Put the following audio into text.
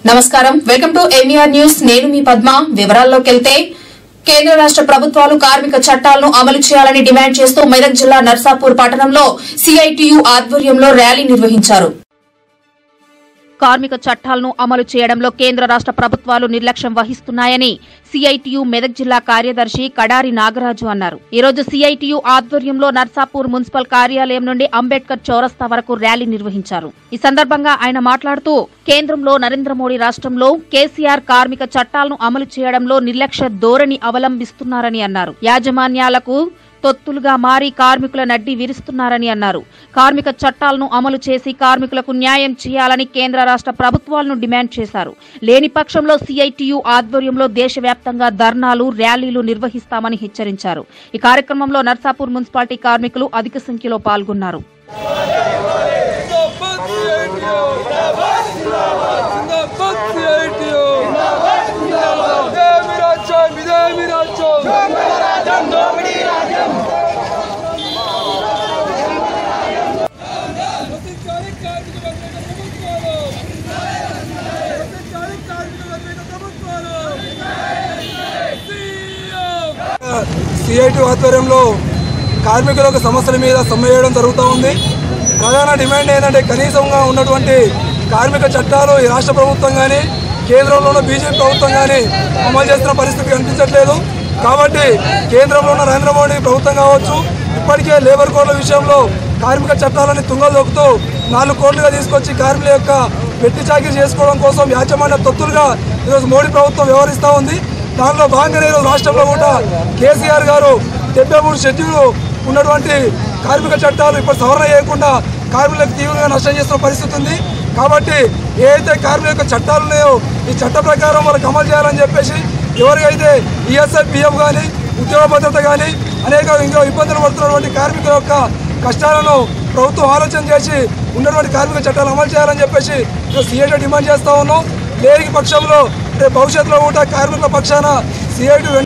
నమస్కారం welcome to MER news నేను మీ పద్మ వివరాల్లోకి వెళ్తే కేంద్ర రాష్ట ప్రభుత్వాలు కార్మిక చట్టాలను అమలు చేయాలని డిమాండ్ చేస్తూ మెదక్ జిల్లా నర్సాపూర్ పట్టణంలో సిఐటియు ఆధ్వర్యంలో ర్యాలీ నిర్వహించారు కార్మిక చట్టాలను అమలు చేయడంలో కేంద్ర రాష్ట్ర ప్రభుత్వాలు నిర్లక్ష్యం వహిస్తున్నాయని సిఐటియు మెదక్ జిల్లా కార్యదర్శి కడారి నాగరాజు అన్నారు ఈ రోజు సిఐటియు ఆధ్వర్యంలో నర్సాపూర్ మున్సిపల్ కార్యాలయం నుండి అంబేద్కర్ చౌరస్తా వరకు ర్యాలీ నిర్వహించారు ఈ సందర్భంగా ఆయన మాట్లాడుతూ కేంద్రంలో నరేంద్ర మోడీ రాష్ట్రంలో కేసీఆర్ కార్మిక చట్టాలను అమలు చేయడంలో నిర్లక్ష్య ధోరణి అవలంబిస్తున్నారని అన్నారు యాజమాన్యాలకు తొత్తులుగా మారి కార్మికుల నడ్డి విరుస్తున్నారని అన్నారు కార్మిక చట్టాలను అమలు చేసి కార్మికులకు న్యాయం చేయాలని కేంద్ర రాష్ట్ర ప్రభుత్వాలను డిమాండ్ చేశారు లేని పక్షంలో సిఐటియు ఆధ్వర్యంలో దేశవ్యాప్తంగా ధర్నాలు ర్యాలీలు నిర్వహిస్తామని హెచ్చరించారు ఈ కార్యక్రమంలో నర్సాపూర్ మున్సిపాలిటీ కార్మికులు అధిక సంఖ్యలో పాల్గొన్నారు జిందాబాద్ సిఐటియు ఇదే మీ రాజ్యం ఇదే మీ రాజ్యం ప్రతిసారి కార్మిక వ్యతిరేక ప్రభుత్వాలు ప్రతిసారి కార్మిక వ్యతిరేక ప్రభుత్వాలు సిఐటి ఆధ్వర్యంలో కార్మికులకు సమస్యల మీద సమ్మె చేయడం జరుగుతూ ఉంది ప్రధాన డిమాండ్ ఏంటంటే కనీసంగా ఉన్నటువంటి కార్మిక చట్టాలు ఈ రాష్ట్ర ప్రభుత్వం కానీ కేంద్రంలో ఉన్న బీజేపీ ప్రభుత్వం కానీ అమలు చేస్తున్న పరిస్థితి కనిపించట్లేదు కాబట్టి కేంద్రంలో ఉన్న నరేంద్ర మోడీ ప్రభుత్వం కావచ్చు ఇప్పటికే లేబర్ కోడ్ల విషయంలో కార్మిక చట్టాలని తుంగలు దొక్కుతూ నాలుగు కోట్లుగా తీసుకొచ్చి కార్మికుల యొక్క వెట్టి చాకిరీ చేసుకోవడం కోసం యాజమాన్య తొత్తులుగా ఈరోజు మోడీ ప్రభుత్వం వ్యవహరిస్తూ ఉంది దానిలో భాగంగానే ఈరోజు రాష్ట్రంలో కూడా కేసీఆర్ గారు డెబ్బై మూడు షెడ్యూల్ ఉన్నటువంటి కార్మిక చట్టాలు ఇప్పుడు సవరణ చేయకుండా కార్మికులకు తీవ్రంగా నష్టం చేస్తున్న పరిస్థితి ఉంది కాబట్టి ఏదైతే కార్మికుల యొక్క చట్టాలు ఉన్నాయో ఈ చట్ట ప్రకారం వాళ్ళకి అమలు చేయాలని చెప్పేసి ఎవరికైతే ఈఎస్ఐ పిఎఫ్ కానీ ఉద్యోగ భద్రత కానీ అనేక ఇంకా ఇబ్బందులు పడుతున్నటువంటి కార్మికుల యొక్క కష్టాలను ప్రభుత్వం ఆలోచన చేసి ఉన్నటువంటి కార్మిక చట్టాలు అమలు చేయాలని చెప్పేసి సిఐటి డిమాండ్ చేస్తా ఉన్నాం లేని పక్షంలో రేపు భవిష్యత్తులో కూడా కార్మికుల పక్షాన సిఐటి